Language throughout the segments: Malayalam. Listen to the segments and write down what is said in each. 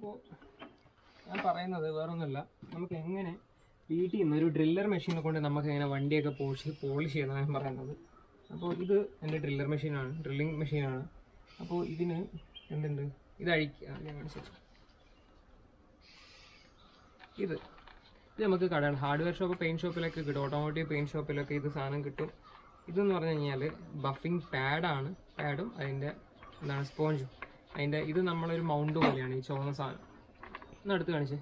അപ്പോൾ ഞാൻ പറയുന്നത് വേറൊന്നുമല്ല നമുക്ക് എങ്ങനെ വീട്ടിൽ നിന്ന് ഒരു ഡ്രില്ലർ മെഷീനെ കൊണ്ട് നമുക്ക് എങ്ങനെ വണ്ടിയൊക്കെ പോളിഷ് പോളിഷ് ചെയ്യുന്നതാണ് ഞാൻ പറയുന്നത് അപ്പോൾ ഇത് എൻ്റെ ഡ്രില്ലർ മെഷീനാണ് ഡ്രില്ലിംഗ് മെഷീനാണ് അപ്പോൾ ഇതിന് എന്തുണ്ട് ഇത് അഴിക്കുക ഞാൻ കാണിച്ചു തരാം. ഇത് ഇത് നമുക്ക് കടകൾ ഹാർഡ്വെയർ ഷോപ്പ് പെയിൻറ്റ് ഷോപ്പിലൊക്കെ കിട്ടും ഓട്ടോമോട്ടീവ് പെയിൻറ്റ് ഷോപ്പിലൊക്കെ ഇത് സാധനം കിട്ടും ഇതെന്ന് പറഞ്ഞു കഴിഞ്ഞാൽ ബഫിംഗ് പാഡാണ് പാഡും അതിൻ്റെ എന്താണ് സ്പോഞ്ചും അതിൻ്റെ ഇത് നമ്മളൊരു മൗണ്ട് പോലെയാണ് ഈ ചുവന്ന സാധനം ഒന്ന് അടുത്ത് കാണിച്ചേ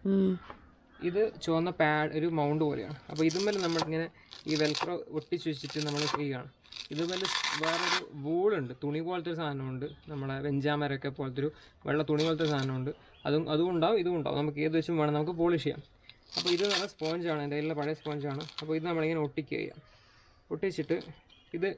ഇത് ചുവന്ന പാഡ് ഒരു മൗണ്ട് പോലെയാണ് അപ്പോൾ ഇതുമ്മേൽ നമ്മളിങ്ങനെ ഈ വെൽക്രോ ഒട്ടിച്ച് വെച്ചിട്ട് നമ്മൾ ചെയ്യുകയാണ് ഇതുമേൽ വേറൊരു വൂളുണ്ട് തുണി പോലത്തെ ഒരു സാധനമുണ്ട് നമ്മളെ വെഞ്ചാമരൊക്കെ പോലത്തെ ഒരു വെള്ള തുണി പോലത്തെ ഒരു സാധനമുണ്ട് അതും അതും ഉണ്ടാവും ഇതും ഉണ്ടാവും നമുക്ക് ഏത് വെച്ചും വേണം നമുക്ക് പോളിഷ് ചെയ്യാം അപ്പോൾ ഇത് നല്ല സ്പോഞ്ചാണ് എൻ്റെ കയ്യിലുള്ള പഴയ സ്പോഞ്ചാണ് അപ്പോൾ ഇത് നമ്മളിങ്ങനെ ഒട്ടിക്കുക ചെയ്യാം ഒട്ടിച്ചിട്ട് ഇത്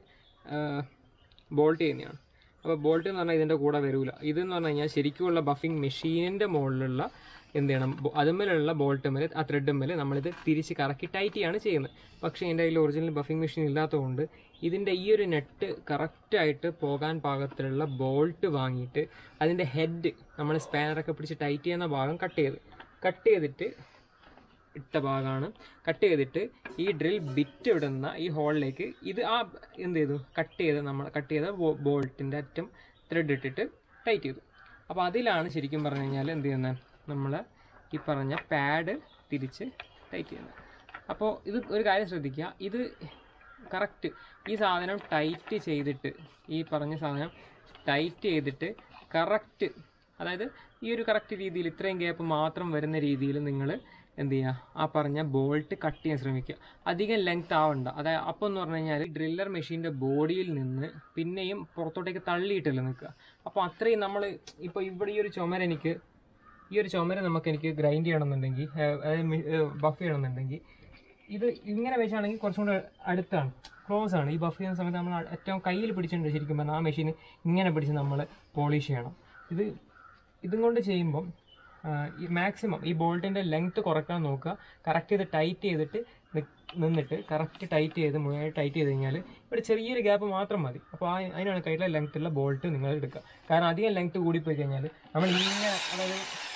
ബോൾട്ട് ചെയ്യുന്നതാണ് അപ്പോൾ ബോൾട്ട് എന്ന് പറഞ്ഞാൽ ഇതിൻ്റെ കൂടെ വരില്ല ഇതെന്ന് പറഞ്ഞു കഴിഞ്ഞാൽ ശരിക്കുമുള്ള ബഫിംഗ് മെഷീനിൻ്റെ മുകളിലുള്ള എന്ത് ചെയ്യണം ബോ- അതുമ്മേലുള്ള ബോൾട്ട് മേലെ ആ ത്രെഡ് മേലെ നമ്മളിത് തിരിച്ച് കറക്കി ടൈറ്റ് ചെയ്യാണ് ചെയ്യുന്നത് പക്ഷേ എൻ്റെ കയ്യിൽ ഒറിജിനൽ ബഫിംഗ് മെഷീൻ ഇല്ലാത്തതുകൊണ്ട് ഇതിൻ്റെ ഈ ഒരു നെറ്റ് കറക്റ്റായിട്ട് പോകാൻ പാകത്തിലുള്ള ബോൾട്ട് വാങ്ങിയിട്ട് അതിൻ്റെ ഹെഡ് നമ്മൾ സ്പാനറൊക്കെ പിടിച്ച് ടൈറ്റ് ചെയ്യുന്ന ഭാഗം കട്ട് ചെയ്ത് കട്ട് ചെയ്തിട്ട് ഇട്ട ഭാഗമാണ് കട്ട് ചെയ്തിട്ട് ഈ ഡ്രിൽ ബിറ്റ് ഇടുന്ന ഈ ഹോളിലേക്ക് ഇത് ആ എന്ത് ചെയ്തു കട്ട് ചെയ്ത് നമ്മൾ കട്ട് ചെയ്ത ബോൾട്ടിൻ്റെ അറ്റം ത്രെഡ് ഇട്ടിട്ട് ടൈറ്റ് ചെയ്തു അപ്പോൾ അതിലാണ് ശരിക്കും പറഞ്ഞു കഴിഞ്ഞാൽ എന്ത് ചെയ്യുന്നത് നമ്മൾ ഈ പറഞ്ഞ പാഡ് തിരിച്ച് ടൈറ്റ് ചെയ്യുന്നത് അപ്പോൾ ഇത് ഒരു കാര്യം ശ്രദ്ധിക്കുക ഇത് കറക്റ്റ് ഈ സാധനം ടൈറ്റ് ചെയ്തിട്ട് ഈ പറഞ്ഞ സാധനം ടൈറ്റ് ചെയ്തിട്ട് കറക്റ്റ് അതായത് ഈ ഒരു കറക്റ്റ് രീതിയിൽ ഇത്രയും ഗ്യാപ്പ് മാത്രം വരുന്ന രീതിയിൽ നിങ്ങൾ എന്ത് ചെയ്യുക ആ പറഞ്ഞ ബോൾട്ട് കട്ട് ചെയ്യാൻ ശ്രമിക്കുക അധികം ലെങ്ത് ആവണ്ട അതായത് അപ്പോൾ എന്ന് പറഞ്ഞു കഴിഞ്ഞാൽ ഡ്രില്ലർ മെഷീൻ്റെ ബോഡിയിൽ നിന്ന് പിന്നെയും പുറത്തോട്ടേക്ക് തള്ളിയിട്ടല്ലേ നിൽക്കുക അപ്പോൾ അത്രയും നമ്മൾ ഇപ്പോൾ ഇവിടെ ഈ ഒരു ചുമര എനിക്ക് ഈ ഒരു ചുമര നമുക്ക് എനിക്ക് ഗ്രൈൻഡ് ചെയ്യണമെന്നുണ്ടെങ്കിൽ ഏഹ്, അതായത് ബഫ് ചെയ്യണമെന്നുണ്ടെങ്കിൽ ഇത് ഇങ്ങനെ വെച്ചാണെങ്കിൽ കുറച്ചും കൂടെ അടുത്താണ് ക്ലോസ് ആണ് ഈ ബഫ് ചെയ്യുന്ന സമയത്ത് നമ്മൾ ഏറ്റവും കയ്യിൽ പിടിച്ചിട്ടുണ്ട് ശരിക്കും പറഞ്ഞാൽ ആ മെഷീൻ ഇങ്ങനെ പിടിച്ച് നമ്മൾ പോളിഷ് ചെയ്യണം ഇത് ഇതും കൊണ്ട് ചെയ്യുമ്പം ആ, ഈ മാക്സിമം ഈ ബോൾട്ടിൻ്റെ ലെങ്ത് കുറയ്ക്കാൻ നോക്കുക കറക്റ്റ് ചെയ്ത് ടൈറ്റ് ചെയ്തിട്ട് നിക്ക് നിന്നിട്ട് കറക്റ്റ് ടൈറ്റ് ചെയ്ത് മുഴുവൻ ടൈറ്റ് ചെയ്ത് കഴിഞ്ഞാൽ ഇവിടെ ചെറിയൊരു ഗ്യാപ്പ് മാത്രം മതി അപ്പോൾ ആ അതിനാണ് കയ്യിലെ ലെങ്ത്തുള്ള ബോൾട്ട് നിങ്ങൾ എടുക്കുക കാരണം അധികം ലെങ്ത് കൂടിപ്പോയി കഴിഞ്ഞാൽ നമ്മൾ ഇങ്ങനെ അതായത്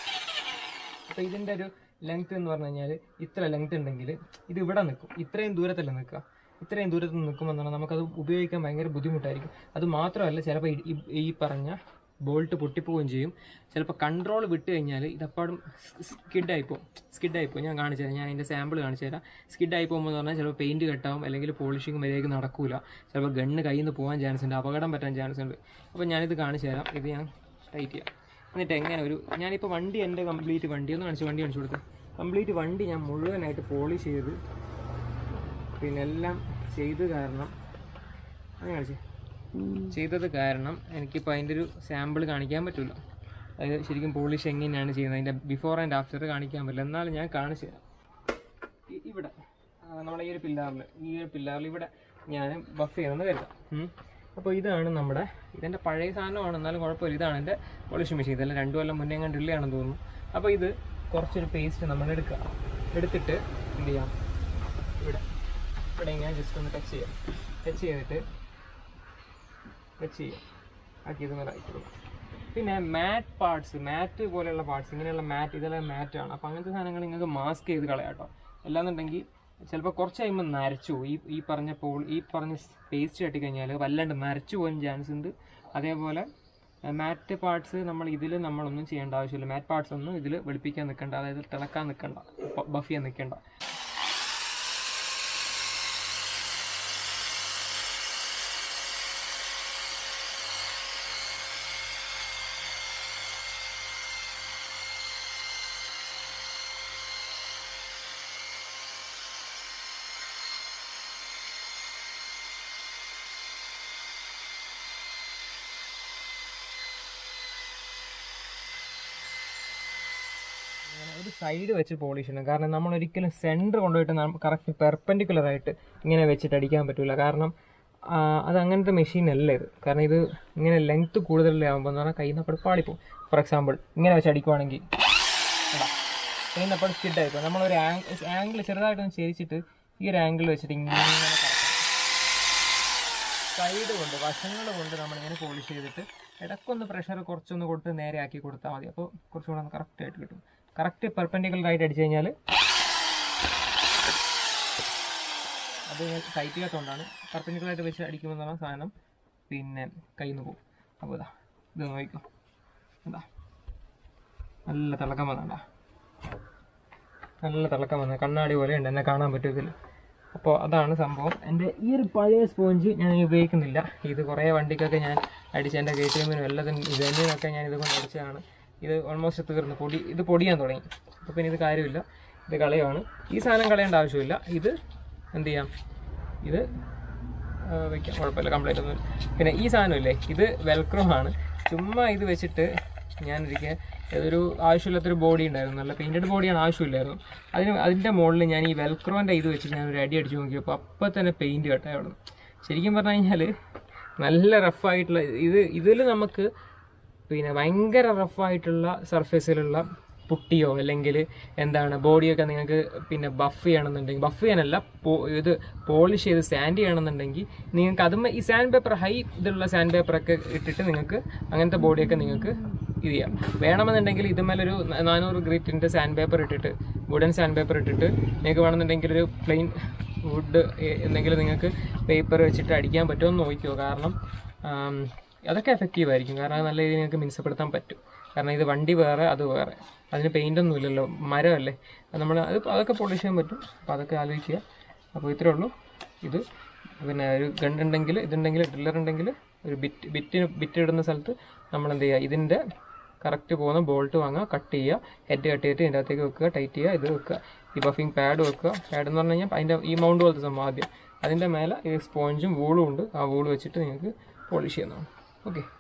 അപ്പോൾ ഇതിൻ്റെ ഒരു ലെങ്ത് എന്ന് പറഞ്ഞു കഴിഞ്ഞാൽ ഇത്ര ലെങ്ത് ഉണ്ടെങ്കിൽ ഇത് ഇവിടെ നിൽക്കും ഇത്രയും ദൂരത്തല്ല നിൽക്കുക ഇത്രയും ദൂരത്ത് നിൽക്കുമ്പോൾ എന്ന് പറഞ്ഞാൽ നമുക്കത് ഉപയോഗിക്കാൻ ഭയങ്കര ബുദ്ധിമുട്ടായിരിക്കും അത് മാത്രമല്ല ചിലപ്പോൾ ഈ- ഈ- ഈ പറഞ്ഞ ബോൾട്ട് പൊട്ടിപ്പോവുകയും ചെയ്യും ചിലപ്പോൾ കൺട്രോൾ വിട്ട് കഴിഞ്ഞാൽ ഇതപ്പാടും സ്കിഡായിപ്പോവും സ്കിഡായിപ്പോവും ഞാൻ കാണിച്ചു തരാം ഞാൻ അതിൻ്റെ സാമ്പിൾ കാണിച്ചു തരാം സ്കിഡായി പോകുമ്പോൾ എന്ന് പറഞ്ഞാൽ ചിലപ്പോൾ പെയിൻറ്റ് കെട്ടാവും അല്ലെങ്കിൽ പോളിഷിങ് മര്യാദയ്ക്ക് നടക്കൂല ചിലപ്പോൾ ഗണ്ണ് കയ്യിൽ നിന്ന് പോകാൻ ചാൻസ് ഉണ്ട് അപകടം പറ്റാൻ ചാൻസ് ഉണ്ട് അപ്പോൾ ഞാനിത് കാണിച്ചു തരാം ഇത് ഞാൻ ടൈറ്റ് ചെയ്യാം എന്നിട്ട് എങ്ങനെ ഒരു ഞാനിപ്പോൾ വണ്ടി എൻ്റെ കംപ്ലീറ്റ് വണ്ടി ഒന്ന് കാണിച്ചു വണ്ടി കാണിച്ചു കൊടുത്ത് കംപ്ലീറ്റ് വണ്ടി ഞാൻ മുഴുവനായിട്ട് പോളിഷ് ചെയ്ത് പിന്നെ എല്ലാം ചെയ്ത് കാരണം അത് കാണിച്ചേ ചെയ്തത് കാരണം എനിക്കിപ്പോൾ അതിൻ്റെ ഒരു സാമ്പിൾ കാണിക്കാൻ പറ്റില്ല അതായത് ശരിക്കും പോളിഷ് എങ്ങനെയാണ് ചെയ്യുന്നത് അതിൻ്റെ ബിഫോർ ആൻഡ് ആഫ്റ്റർ കാണിക്കാൻ പറ്റില്ല എന്നാലും ഞാൻ കാണിച്ചു തരാം ഇ- ഇവിടെ ആ, നമ്മുടെ ഈ ഒരു പില്ലാറിൽ ഈ ഒരു പില്ലാറിൽ ഇവിടെ ഞാൻ ബഫ് ചെയ്യണമെന്ന് കരുതാം അപ്പോൾ ഇതാണ് നമ്മുടെ ഇതെൻ്റെ പഴയ സാധനമാണ് എന്നാലും കുഴപ്പമില്ല ഇതാണ് എൻ്റെ പോളിഷ് മെഷീൻ ഇതെല്ലാം രണ്ടു കൊല്ലം മുന്നേ ഞാൻ ഡ്രില്ല് ആണെന്ന് തോന്നുന്നു അപ്പോൾ ഇത് കുറച്ചൊരു പേസ്റ്റ് നമ്മൾ എടുക്കുക എടുത്തിട്ട് എന്ത് ചെയ്യാം ഇവിടെ ഇവിടെ ഇങ്ങനെ ജസ്റ്റ് ഒന്ന് ടച്ച് ചെയ്യാം ടച്ച് ചെയ്തിട്ട് ടച്ച് ചെയ്യാം ആക്കി ഇത് മേലെ ആക്കി കൊടുക്കാം പിന്നെ മാറ്റ് പാർട്സ് മാറ്റ് പോലെയുള്ള പാർട്സ് ഇങ്ങനെയുള്ള മാറ്റ് ഇതെല്ലാം മാറ്റാണ് അപ്പോൾ അങ്ങനത്തെ സാധനങ്ങൾ നിങ്ങൾക്ക് മാസ്ക് ചെയ്ത് കളയാം കേട്ടോ അല്ലാന്നുണ്ടെങ്കിൽ ചിലപ്പോൾ കുറച്ച് കഴിയുമ്പോൾ നരച്ചു പോകും. ഈ ഈ പറഞ്ഞ പോൾ ഈ പറഞ്ഞ പേസ്റ്റ് തട്ടി കഴിഞ്ഞാൽ വല്ലാണ്ട് നരച്ചു പോകാൻ ചാൻസ് ഉണ്ട് അതേപോലെ മാറ്റ് പാർട്സ് നമ്മൾ ഇതിൽ നമ്മളൊന്നും ചെയ്യേണ്ട ആവശ്യമില്ല മാറ്റ് പാർട്സ് ഒന്നും ഇതിൽ വെളുപ്പിക്കാൻ നിൽക്കണ്ട അതായത് തിളക്കാൻ നിൽക്കണ്ട ബഫ് ചെയ്യാൻ നിൽക്കണ്ട അങ്ങനെ ഒരു സൈഡ് വെച്ച് പോളിഷ് ചെയ്യണം കാരണം നമ്മൾ ഒരിക്കലും സെൻറ്റർ കൊണ്ടുപോയിട്ട് കറക്റ്റ് പെർപെൻഡിക്കുലർ ആയിട്ട് ഇങ്ങനെ വെച്ചിട്ട് അടിക്കാൻ പറ്റില്ല കാരണം ആ, അത് അങ്ങനത്തെ മെഷീൻ അല്ല ഇത് കാരണം ഇത് ഇങ്ങനെ ലെങ്ത് കൂടുതലാകുമ്പോൾ എന്ന് പറഞ്ഞാൽ കയ്യിൽ നിന്ന് അപ്പോൾ പാളിപ്പോവും ഫോർ എക്സാമ്പിൾ ഇങ്ങനെ വെച്ച് അടിക്കുവാണെങ്കിൽ കയ്യിൽ നിന്ന് അപ്പോൾ സ്കിഡായിപ്പോൾ നമ്മളൊരു ആംഗിൾ ചെറുതായിട്ടൊന്ന് ചേച്ചിട്ട് ഈ ഒരു ആംഗിൾ വെച്ചിട്ട് ഇങ്ങനെ സൈഡ് കൊണ്ട് വശങ്ങൾ കൊണ്ട് നമ്മളിങ്ങനെ പോളിഷ് ചെയ്തിട്ട് ഇടയ്ക്കൊന്ന് പ്രഷർ കുറച്ചൊന്ന് കൊടുത്ത് നേരെ ആക്കി കൊടുത്താൽ മതി അപ്പോൾ കുറച്ചുകൂടെ ഒന്ന് കറക്റ്റ് ആയിട്ട് കിട്ടും കറക്റ്റ് പെർപെൻഡിക്കുലർ ആയിട്ട് അടിച്ചു കഴിഞ്ഞാൽ അത് ടൈറ്റ് ചെയ്യാത്തതുകൊണ്ടാണ് പെർപെൻഡിക്കുലർ ആയിട്ട് വെച്ച് അടിക്കുമ്പോൾ പറഞ്ഞ സാധനം പിന്നെ കയ്യിൽ നിന്ന് പോകും അപ്പോൾ ഇതാ ഇത് നോക്കിക്കോ എന്താ നല്ല തിളക്കം വന്നണ്ട നല്ല തിളക്കം വന്നത് കണ്ണാടി പോലെ ഉണ്ട് എന്നെ കാണാൻ പറ്റും ഇതിൽ അപ്പോൾ അതാണ് സംഭവം എൻ്റെ ഈ ഒരു പഴയ സ്പോഞ്ച് ഞാൻ ഉപയോഗിക്കുന്നില്ല ഇത് കുറേ വണ്ടിക്കൊക്കെ ഞാൻ അടിച്ച് എൻ്റെ കെ ടി എമ്മിനും എല്ലാത്തിനും ഇതെന്നിനൊക്കെ ഞാൻ ഇത് കൊണ്ട് അടിച്ചതാണ് ഇത് ഓൾമോസ്റ്റ് തീർന്നു പൊടി ഇത് പൊടിയാൻ തുടങ്ങി അപ്പോൾ പിന്നെ ഇത് കാര്യമില്ല ഇത് കളയുവാണ് ഈ സാധനം കളയേണ്ട ആവശ്യമില്ല ഇത് എന്ത് ചെയ്യാം ഇത് ആ, വെക്കാം കുഴപ്പമില്ല കംപ്ലൈൻ്റ് ഒന്നും പിന്നെ ഈ സാധനമില്ലേ ഇത് വെൽക്രോ ആണ് ചുമ്മാ ഇത് വെച്ചിട്ട് ഞാനൊരിക്കൽ ഏതൊരു ആവശ്യമില്ലാത്തൊരു ബോഡി ഉണ്ടായിരുന്നു നല്ല പെയിൻറ്റഡ് ബോഡിയാണ് ആവശ്യമില്ലായിരുന്നു അതിന് അതിൻ്റെ മുകളിൽ ഞാൻ ഈ വെൽക്രോൻ്റെ ഇത് വെച്ച് ഞാൻ ഒരു അടി അടിച്ച് നോക്കിയപ്പോൾ അപ്പം തന്നെ പെയിൻറ്റ് കട്ടായി അവിടെ ശരിക്കും പറഞ്ഞു കഴിഞ്ഞാൽ നല്ല റഫായിട്ടുള്ള ഇത് ഇതിൽ നമുക്ക് പിന്നെ ഭയങ്കര റഫായിട്ടുള്ള സർഫേസിലുള്ള പുട്ടിയോ അല്ലെങ്കിൽ എന്താണ് ബോഡിയൊക്കെ നിങ്ങൾക്ക് പിന്നെ ബഫ് ചെയ്യണമെന്നുണ്ടെങ്കിൽ ബഫ് ചെയ്യാനല്ല പോ- ഇത് പോളിഷ് ചെയ്ത് സാൻഡ് ചെയ്യണമെന്നുണ്ടെങ്കിൽ നിങ്ങൾക്ക് അതും ഈ സാൻഡ് പേപ്പർ ഹൈ ഇതിലുള്ള സാൻഡ് പേപ്പറൊക്കെ ഇട്ടിട്ട് നിങ്ങൾക്ക് അങ്ങനത്തെ ബോഡിയൊക്കെ നിങ്ങൾക്ക് ഇത് ചെയ്യാം വേണമെന്നുണ്ടെങ്കിൽ ഇതുമേലൊരു ന- നാനൂറ് ഗ്രീറ്റിൻ്റെ സാൻഡ് പേപ്പർ ഇട്ടിട്ട് വുഡൻ സാൻഡ് പേപ്പർ ഇട്ടിട്ട് നിങ്ങൾക്ക് വേണമെന്നുണ്ടെങ്കിൽ ഒരു പ്ലെയിൻ വുഡ് എന്തെങ്കിലും നിങ്ങൾക്ക് പേപ്പർ വെച്ചിട്ട് അടിക്കാൻ പറ്റുമോ എന്ന് നോക്കിയോ കാരണം ആം, അതൊക്കെ എഫക്റ്റീവ് ആയിരിക്കും കാരണം അത് നല്ല രീതിയിൽ നിങ്ങൾക്ക് മിനുസപ്പെടുത്താൻ പറ്റും കാരണം ഇത് വണ്ടി വേറെ അത് വേറെ അതിന് പെയിൻ്റ് ഒന്നും ഇല്ലല്ലോ മരമല്ലേ അത് നമ്മൾ അത് അതൊക്കെ പോളിഷ് ചെയ്യാൻ പറ്റും അപ്പോൾ അതൊക്കെ ആലോചിക്കുക അപ്പോൾ ഇത്രേ ഉള്ളൂ ഇത് പിന്നെ ഒരു ഗൺ ഉണ്ടെങ്കിൽ ഇതുണ്ടെങ്കിൽ ഡ്രില്ലർ ഉണ്ടെങ്കിൽ ഒരു ബിറ്റ് ബിറ്റിന് ബിറ്റ് ഇടുന്ന സ്ഥലത്ത് നമ്മൾ എന്ത് ചെയ്യുക ഇതിൻ്റെ കറക്റ്റ് പോകുന്ന ബോൾട്ട് വാങ്ങുക കട്ട് ചെയ്യുക ഹെഡ് കട്ട് ചെയ്തിട്ട് ഇതിൻ്റെ അകത്തേക്ക് വെക്കുക ടൈറ്റ് ചെയ്യുക ഇത് വെക്കുക ഈ ബഫിങ് പാഡ് വെക്കുക പാഡ് എന്ന് പറഞ്ഞു കഴിഞ്ഞാൽ അതിൻ്റെ ഈ മൗണ്ട് പോലത്തെ സംഭവം ആദ്യം അതിൻ്റെ മേലെ ഈ സ്പോഞ്ചും വൂളും ഉണ്ട് ആ വൂള് വെച്ചിട്ട് നിങ്ങൾക്ക് പോളിഷ് ചെയ്യുന്നതാണ് ഓക്കെ